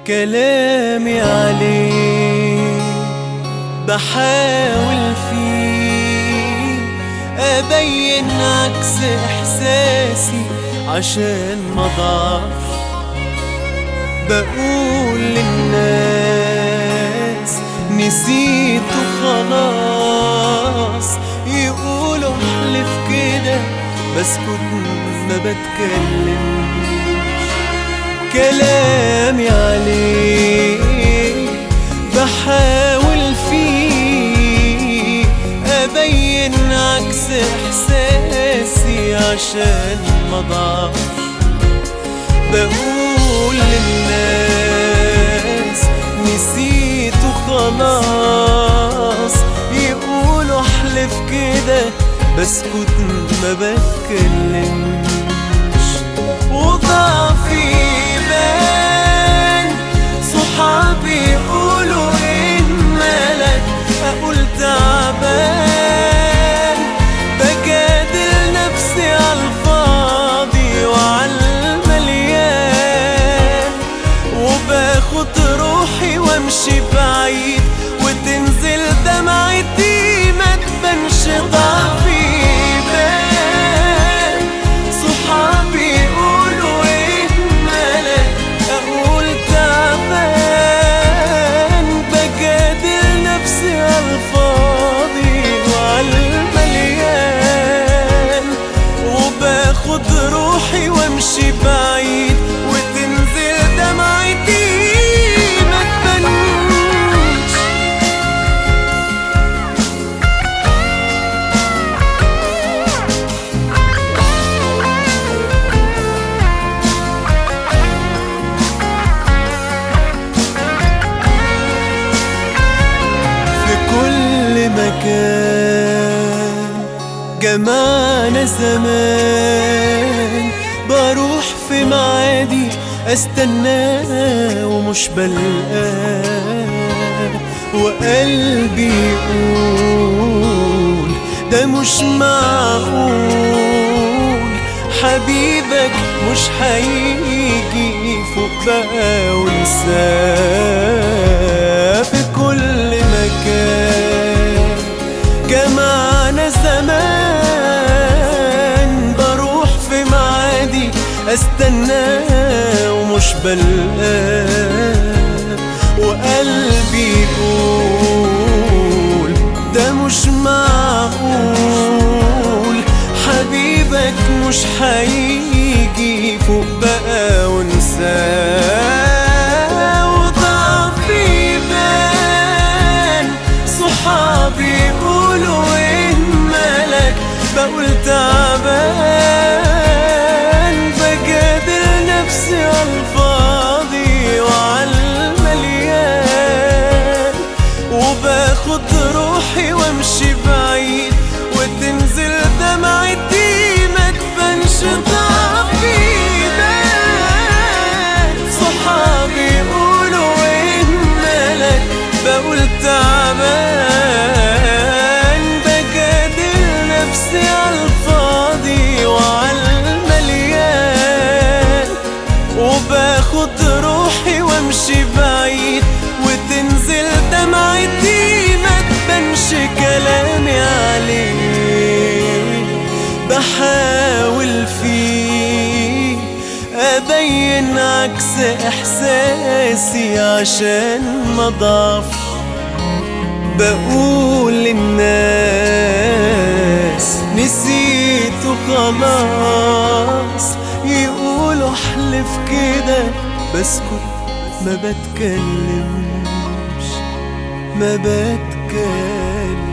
كلامي عليه بحاول فيه أبين عكس إحساسي عشان ما ضعفش بقول للناس نسيته خلاص يقولوا احلف كده بسكت ما بتكلمش كلامي عليه بحاول فيه أبين عكس إحساسي عشان ما ضعفش بقول للناس نسيته خلاص يقولوا احلف كده بسكت ما بتكلمش وضعفي بان صحابي يقولوا ان مالك اقول تعبان بجادل نفسي عالفاضي وعالمليان وباخد روحي وامشي بعيد وتنزل دمعتي ما تبانش ضعفي بان صحابي يقولوا ايه مالك اقول تعبان بجادل نفسي عالفاضي وعالمليان وباخد روحي وامشي بعيد وتنزل دمعتي ما تبانش في كل مكان جمعنا زمان بروح في معادي استناه ومش بلقاه وقلبي يقول ده مش معقول حبيبك مش هيجي فوق بقى ونساه في كل مكان جمعنا زمان بروح في معادي استناه ومش بلقاه وقلبي يقول ده مش معقول حبيبك مش هيجي فوق بقى ونساه وضعفي بان صحابي يقولوا ايه مالك بقول تعبان بجادل نفسي عالفاضي وعالمليان وباخد روحي وامشي بعيد وتنزل دمعتي ما تبانش ضعفي بان صحابي يقولوا ايه مالك بقول تعبان بجادل نفسي عالفاضي وعالمليان وباخد روحي وامشي بعيد وتنزل دمعتي ما تبانش كلامي عليه بحاول فيه أبين عكس إحساسي عشان ما ضعفش بقول للناس نسيته خلاص يقولوا احلف كده بسكت ما بتكلمش ما بتكلمش